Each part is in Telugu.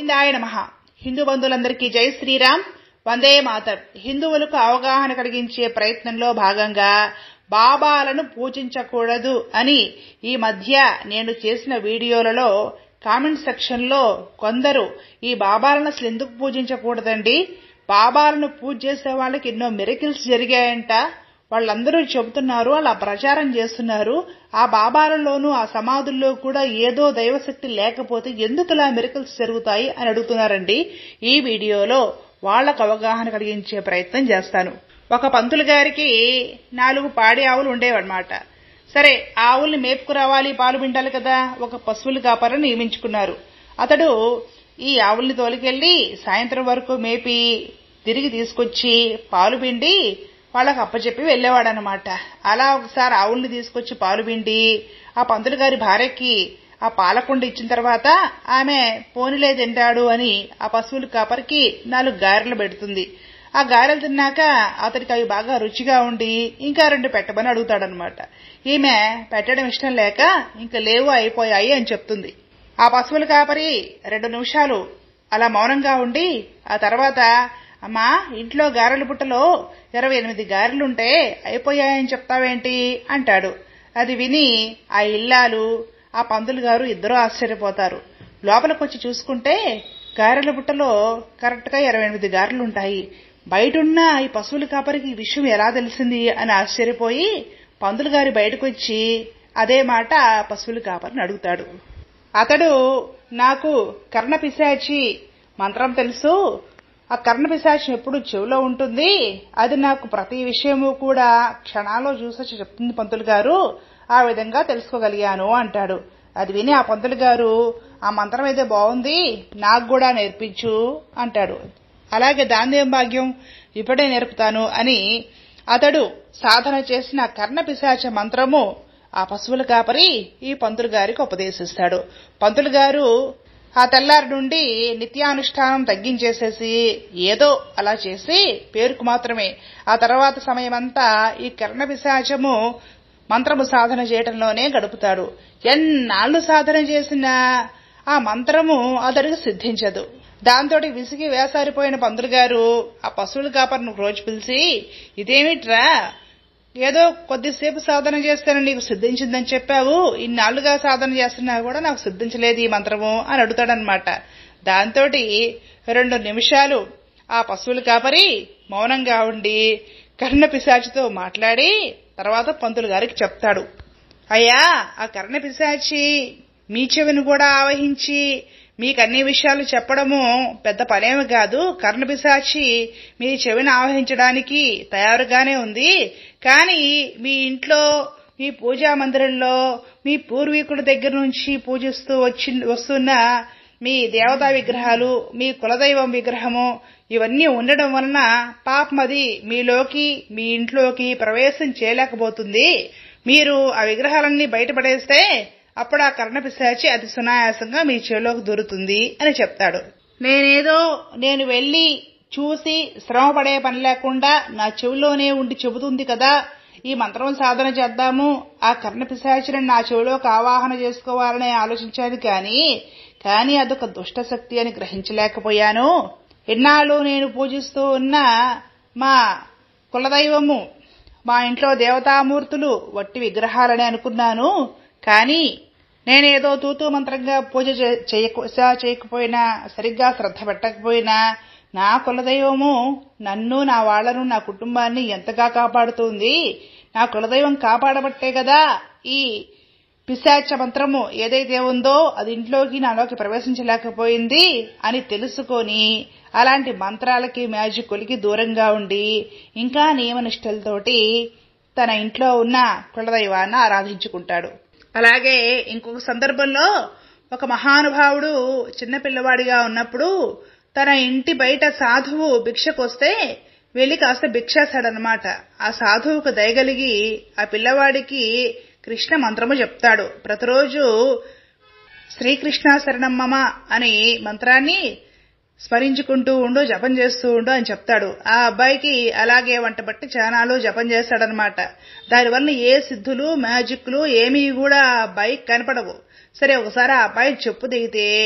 గోవిందాయ నమ హిందూ బంధువులందరికీ జై శ్రీరామ్ వందే మాతర్ హిందువులకు అవగాహన కలిగించే ప్రయత్నంలో భాగంగా బాబాలను పూజించకూడదు అని ఈ మధ్య నేను చేసిన వీడియోలలో కామెంట్ సెక్షన్ లో కొందరు ఈ బాబాలను అసలు ఎందుకు పూజించకూడదండి బాబాలను పూజ చేసే వాళ్ళకి ఎన్నో మిరకిల్స్ జరిగాయంట వాళ్ళందరూ చెబుతున్నారు అలా ప్రచారం చేస్తున్నారు ఆ బాబాలలోనూ ఆ సమాధుల్లో కూడా ఏదో దైవశక్తి లేకపోతే ఎందుకు ఇలా మిరకల్స్ జరుగుతాయి అని అడుగుతున్నారండి ఈ వీడియోలో వాళ్లకు అవగాహన కలిగించే ప్రయత్నం చేస్తాను ఒక పంతులు గారికి నాలుగు పాడి ఆవులు ఉండేవన్నమాట సరే ఆవుల్ని మేపుకురావాలి పాలు పిండాలి కదా ఒక పశువుల కాపరిని నియమించుకున్నారు అతడు ఈ ఆవుల్ని తోలికెళ్లి సాయంత్రం వరకు మేపి తిరిగి తీసుకొచ్చి పాలు పిండి వాళ్ళకి అప్పచెప్పి వెళ్ళేవాడనమాట అలా ఒకసారి ఆవుల్ని తీసుకొచ్చి పాలు పిండి ఆ పంతులు గారి భార్యకి ఆ పాలకుండ ఇచ్చిన తర్వాత ఆమె పోనిలే తింటాడు అని ఆ పశువుల కాపరికి నాలుగు గారెలు పెడుతుంది ఆ గారెలు తిన్నాక అతడికి అవి బాగా రుచిగా ఉండి ఇంకా రెండు పెట్టమని అడుగుతాడనమాట ఈమె పెట్టడం ఇష్టం లేక ఇంకా లేవు అయిపోయాయి అని చెప్తుంది ఆ పశువుల కాపరి రెండు నిమిషాలు అలా మౌనంగా ఉండి ఆ తర్వాత అమ్మా ఇంట్లో గారెల బుట్టలో ఇరవై ఎనిమిది గారెలుంటే అయిపోయాయని చెప్తావేంటి అంటాడు అది విని ఆ ఇల్లాలు ఆ పందులు గారు ఇద్దరూ ఆశ్చర్యపోతారు లోపలికొచ్చి చూసుకుంటే గారెల బుట్టలో కరెక్ట్ గా ఇరవై ఎనిమిది గారెలుంటాయి బయటున్న ఈ పశువుల కాపరికి ఈ విషయం ఎలా తెలిసింది అని ఆశ్చర్యపోయి పందులు గారి బయటకు వచ్చి అదే మాట పశువుల కాపరిని అడుగుతాడు అతడు నాకు కర్ణ పిశాచి మంత్రం తెలుసు ఆ కర్ణ పిశాచం ఎప్పుడు చెవిలో ఉంటుంది అది నాకు ప్రతి విషయము కూడా క్షణాల్లో చూసొచ్చి చెప్తుంది పంతులు గారు ఆ విధంగా తెలుసుకోగలిగాను అంటాడు అది విని ఆ పంతులు గారు ఆ మంత్రం అయితే బాగుంది నాకు కూడా నేర్పించు అంటాడు అలాగే దాందేం భాగ్యం ఇప్పుడే నేర్పుతాను అని అతడు సాధన చేసిన కర్ణ పిశాచ మంత్రము ఆ పశువుల కాపరి ఈ పంతులు గారికి ఉపదేశిస్తాడు పంతులు గారు ఆ తెల్లారి నుండి నిత్యానుష్ఠానం తగ్గించేసేసి ఏదో అలా చేసి పేరుకు మాత్రమే ఆ తర్వాత సమయమంతా ఈ కర్ణ పిశాచము మంత్రము సాధన చేయటంలోనే గడుపుతాడు ఎన్నాళ్ళు సాధన చేసినా ఆ మంత్రము అతడికి సిద్ధించదు దాంతో విసిగి వేసారిపోయిన పంతులు గారు ఆ పశువుల కాపరిని రోజు పిలిచి ఇదేమిట్రా ఏదో కొద్దిసేపు సాధన చేస్తాను నీకు సిద్ధించిందని చెప్పావు ఇన్నాళ్లుగా సాధన చేస్తున్నా కూడా నాకు సిద్ధించలేదు ఈ మంత్రము అని అడుగుతాడనమాట దాంతో రెండు నిమిషాలు ఆ పశువుల కాపరి మౌనంగా ఉండి కర్ణ పిశాచితో మాట్లాడి తర్వాత పంతులు గారికి చెప్తాడు అయ్యా ఆ కర్ణ పిశాచి మీ చెవిని కూడా ఆవహించి మీకు అన్ని విషయాలు చెప్పడము పెద్ద పనేమి కాదు కర్ణ పిశాచి మీ చెవిని ఆవహించడానికి తయారుగానే ఉంది కానీ మీ ఇంట్లో మీ పూజా మందిరంలో మీ పూర్వీకుల దగ్గర నుంచి పూజిస్తూ వచ్చి వస్తున్న మీ దేవతా విగ్రహాలు మీ కులదైవం విగ్రహము ఇవన్నీ ఉండడం వలన పాపం అది మీలోకి మీ ఇంట్లోకి ప్రవేశం చేయలేకపోతుంది మీరు ఆ విగ్రహాలన్నీ బయటపడేస్తే అప్పుడు ఆ కర్ణ పిశాచి అతి సునాయాసంగా మీ చెవిలోకి దూరుతుంది అని చెప్తాడు నేనేదో నేను వెళ్ళి చూసి శ్రమ పడే పని లేకుండా నా చెవిలోనే ఉండి చెబుతుంది కదా ఈ మంత్రం సాధన చేద్దాము ఆ కర్ణ పిశాచిని నా చెవిలోకి ఆవాహన చేసుకోవాలని ఆలోచించాను కానీ కానీ అదొక దుష్ట శక్తి అని గ్రహించలేకపోయాను ఎన్నాళ్ళు నేను పూజిస్తూ ఉన్న మా కులదైవము మా ఇంట్లో దేవతామూర్తులు వట్టి విగ్రహాలని అనుకున్నాను కానీ నేనేదో తూతూ మంత్రంగా పూజ చేయకపోయినా సరిగ్గా శ్రద్ధ పెట్టకపోయినా నా కులదైవము నన్ను నా వాళ్లను నా కుటుంబాన్ని ఎంతగా కాపాడుతుంది నా కులదైవం కాపాడబట్టే కదా ఈ పిశాచ మంత్రము ఏదైతే ఉందో అది ఇంట్లోకి నాలోకి ప్రవేశించలేకపోయింది అని తెలుసుకొని అలాంటి మంత్రాలకి మ్యాజిక్కులకి దూరంగా ఉండి ఇంకా నియమనిష్టలతోటి తన ఇంట్లో ఉన్న కులదైవాన్ని ఆరాధించుకుంటాడు అలాగే ఇంకొక సందర్భంలో ఒక మహానుభావుడు చిన్నపిల్లవాడిగా ఉన్నప్పుడు తన ఇంటి బయట సాధువు భిక్షకొస్తే వెళ్లి కాస్త భిక్షేస్తాడనమాట ఆ సాధువుకు దయగలిగి ఆ పిల్లవాడికి కృష్ణ మంత్రము చెప్తాడు ప్రతిరోజు శ్రీకృష్ణ శరణమ్మమ అని మంత్రాన్ని స్మరించుకుంటూ ఉండు జపం చేస్తూ ఉండు అని చెప్తాడు ఆ అబ్బాయికి అలాగే వంట బట్టి చానాలు జపం చేస్తాడనమాట దానివల్ల ఏ సిద్ధులు మ్యాజిక్లు ఏమీ కూడా ఆ అబ్బాయికి కనపడవు సరే ఒకసారి ఆ అబ్బాయి చెప్పు దిగితే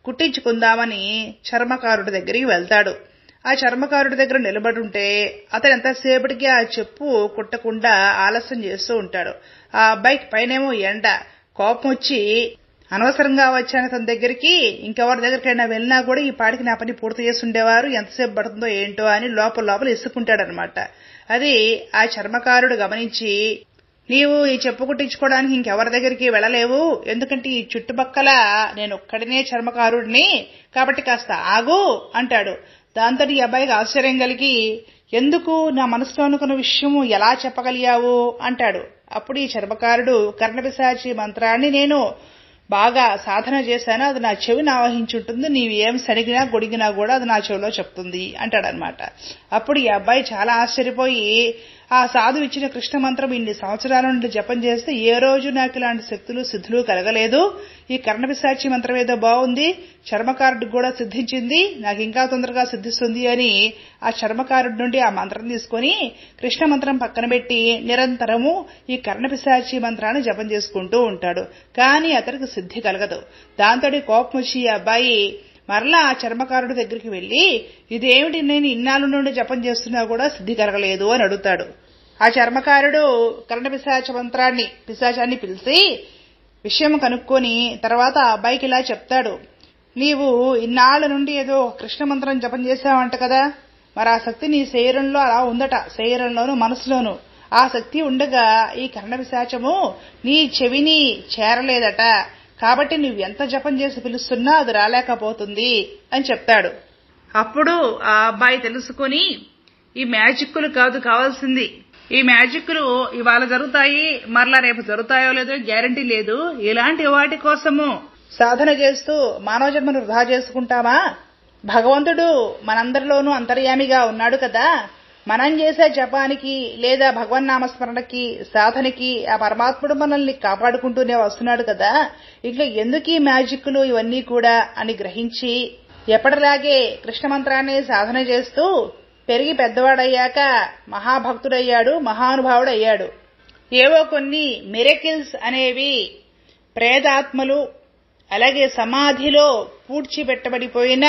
కుట్టించుకుందామని చర్మకారుడి దగ్గరికి వెళ్తాడు ఆ చర్మకారుడి దగ్గర నిలబడుంటే అతను ఎంతసేపటికి ఆ చెప్పు కుట్టకుండా ఆలస్యం చేస్తూ ఉంటాడు ఆ అబ్బాయికి పైనేమో ఎండ కోపం వచ్చి అనవసరంగా వచ్చాను తన దగ్గరికి ఇంకెవరి దగ్గరికైనా వెళ్ళినా కూడా ఈ పాటికి నా పని పూర్తి చేసి ఉండేవారు ఎంతసేపు పడుతుందో ఏంటో అని లోపల లోపల ఇసుకుంటాడనమాట అది ఆ చర్మకారుడు గమనించి నీవు ఈ చెప్పు కుట్టించుకోవడానికి ఇంకెవరి దగ్గరికి వెళ్ళలేవు ఎందుకంటే ఈ చుట్టుపక్కల నేను ఒక్కడినే చర్మకారుడిని కాబట్టి కాస్త ఆగు అంటాడు దాంతో ఈ అబ్బాయికి ఆశ్చర్యం కలిగి ఎందుకు నా మనసులో అనుకున్న విషయం ఎలా చెప్పగలిగావు అంటాడు అప్పుడు ఈ చర్మకారుడు కర్ణపిశాచి మంత్రాన్ని నేను బాగా సాధన చేశాను అది నా చెవిని ఆవహించుంటుంది నీవు ఏం సరిగినా గొడిగినా కూడా అది నా చెవిలో చెప్తుంది అంటాడనమాట అప్పుడు ఈ అబ్బాయి చాలా ఆశ్చర్యపోయి ఆ సాధు ఇచ్చిన కృష్ణ మంత్రం ఇన్ని సంవత్సరాల నుండి జపం చేస్తే ఏ రోజు నాకు ఇలాంటి శక్తులు సిద్ధులు కలగలేదు ఈ కర్ణపిశాచి మంత్రం ఏదో బాగుంది చర్మకారుడికి కూడా సిద్ధించింది నాకు ఇంకా తొందరగా సిద్ధిస్తుంది అని ఆ చర్మకారుడి నుండి ఆ మంత్రం తీసుకొని కృష్ణ మంత్రం పక్కన పెట్టి నిరంతరము ఈ కర్ణపిశాచి మంత్రాన్ని జపం చేసుకుంటూ ఉంటాడు కానీ అతనికి సిద్ధి కలగదు దాంతో కోపం వచ్చి ఈ అబ్బాయి మరలా ఆ చర్మకారుడి దగ్గరికి వెళ్లి ఇదేమిటి నేను ఇన్నాళ్ళ నుండి జపం చేస్తున్నా కూడా సిద్ధి కలగలేదు అని అడుగుతాడు ఆ చర్మకారుడు కర్ణ పిశాచ మంత్రాన్ని పిశాచాన్ని పిలిచి విషయం కనుక్కొని తర్వాత ఆ అబ్బాయికి ఇలా చెప్తాడు నీవు ఇన్నాళ్ల నుండి ఏదో కృష్ణ మంత్రం జపం చేసావంట కదా మరి ఆ శక్తి నీ శరీరంలో అలా ఉందట శరీరంలోను మనసులోను ఆ శక్తి ఉండగా ఈ కర్ణ పిశాచము నీ చెవిని చేరలేదట కాబట్టి నువ్వు ఎంత జపం చేసి పిలుస్తున్నా అది రాలేకపోతుంది అని చెప్తాడు అప్పుడు ఆ అబ్బాయి తెలుసుకొని ఈ మ్యాజిక్కులు కాదు కావాల్సింది ఈ మ్యాజిక్కులు ఇవాళ జరుగుతాయి మరలా రేపు జరుగుతాయో లేదో గ్యారంటీ లేదు ఇలాంటి వాటి కోసము సాధన చేస్తూ మానవ జన్మను వృధా చేసుకుంటామా భగవంతుడు మనందరిలోనూ అంతర్యామిగా ఉన్నాడు కదా మనం చేసే జపానికి లేదా భగవన్నామస్మరణకి సాధనకి ఆ పరమాత్ముడు మనల్ని కాపాడుకుంటూనే వస్తున్నాడు కదా ఇట్లా ఎందుకు ఈ మ్యాజిక్లు ఇవన్నీ కూడా అని గ్రహించి ఎప్పటిలాగే కృష్ణ మంత్రాన్ని సాధన చేస్తూ పెరిగి పెద్దవాడయ్యాక మహాభక్తుడయ్యాడు మహానుభావుడయ్యాడు ఏవో కొన్ని మిరకిల్స్ అనేవి ప్రేదాత్మలు అలాగే సమాధిలో పూడ్చిపెట్టబడిపోయిన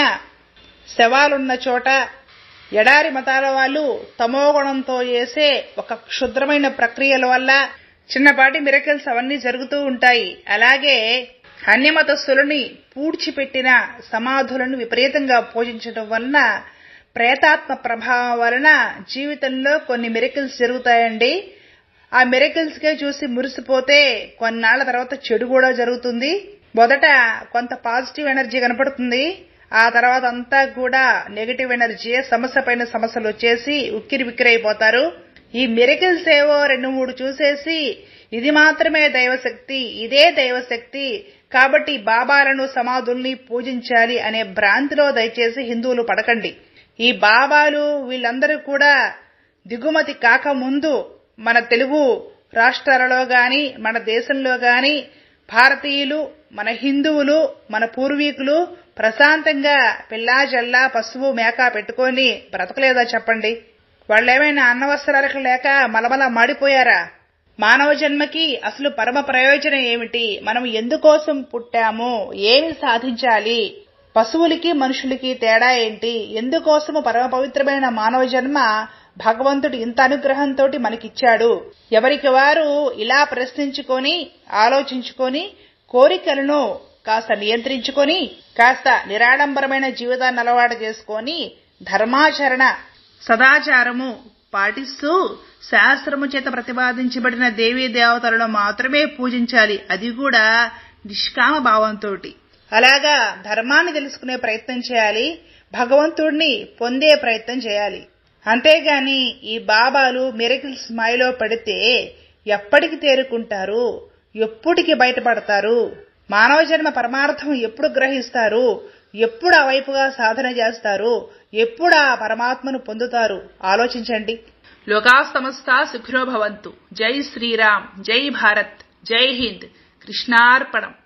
శవాలున్న చోట ఎడారి మతాల వాళ్ళు తమోగుణంతో చేసే ఒక క్షుద్రమైన ప్రక్రియల వల్ల చిన్నపాటి మిరకల్స్ అవన్నీ జరుగుతూ ఉంటాయి అలాగే అన్యమతస్థులని పూడ్చిపెట్టిన సమాధులను విపరీతంగా పూజించడం వలన ప్రేతాత్మ ప్రభావం వలన జీవితంలో కొన్ని మిరకల్స్ జరుగుతాయండి ఆ మిరకల్స్ కే చూసి మురిసిపోతే కొన్నాళ్ల తర్వాత చెడు కూడా జరుగుతుంది మొదట కొంత పాజిటివ్ ఎనర్జీ కనపడుతుంది ఆ తర్వాత అంతా కూడా నెగటివ్ ఎనర్జీ సమస్య పైన సమస్యలు వచ్చేసి ఉక్కిరి బిక్కిరైపోతారు ఈ మిరకిల్స్ ఏవో రెండు మూడు చూసేసి ఇది మాత్రమే దైవశక్తి ఇదే దైవశక్తి కాబట్టి బాబాలను సమాధుల్ని పూజించాలి అనే భ్రాంతిలో దయచేసి హిందువులు పడకండి ఈ బాబాలు వీళ్ళందరూ కూడా దిగుమతి కాకముందు మన తెలుగు రాష్ట్రాలలో గాని మన దేశంలో గాని భారతీయులు మన హిందువులు మన పూర్వీకులు ప్రశాంతంగా పిల్లా జల్లా పశువు మేక పెట్టుకొని బ్రతకలేదా చెప్పండి వాళ్ళేమైనా అన్నవస్త్రాలకు లేక మలమల మాడిపోయారా మానవ జన్మకి అసలు పరమ ప్రయోజనం ఏమిటి మనం ఎందుకోసం పుట్టాము ఏమి సాధించాలి పశువులకి మనుషులకి తేడా ఏంటి ఎందుకోసము పరమ పవిత్రమైన మానవ జన్మ భగవంతుడు ఇంత అనుగ్రహంతో మనకిచ్చాడు ఎవరికి వారు ఇలా ప్రశ్నించుకొని ఆలోచించుకొని కోరికలను కాస్త నియంత్రించుకొని కాస్త నిరాడంబరమైన జీవితాన్ని అలవాటు చేసుకొని ధర్మాచరణ సదాచారము పాటిస్తూ శాస్త్రము చేత ప్రతిపాదించబడిన దేవీ దేవతలను మాత్రమే పూజించాలి అది కూడా నిష్కామ భావంతో అలాగా ధర్మాన్ని తెలుసుకునే ప్రయత్నం చేయాలి భగవంతుడిని పొందే ప్రయత్నం చేయాలి అంతేగాని ఈ బాబాలు మిరకిల్స్ మాయలో పడితే ఎప్పటికి తేరుకుంటారు ఎప్పుటికి బయటపడతారు మానవ జన్మ పరమార్థం ఎప్పుడు గ్రహిస్తారు ఎప్పుడు ఆ వైపుగా సాధన చేస్తారు ఎప్పుడు ఆ పరమాత్మను పొందుతారు ఆలోచించండి లోకా సమస్త సుఖినో భవంతు జై శ్రీరామ్ జై భారత్ జై హింద్ కృష్ణార్పణం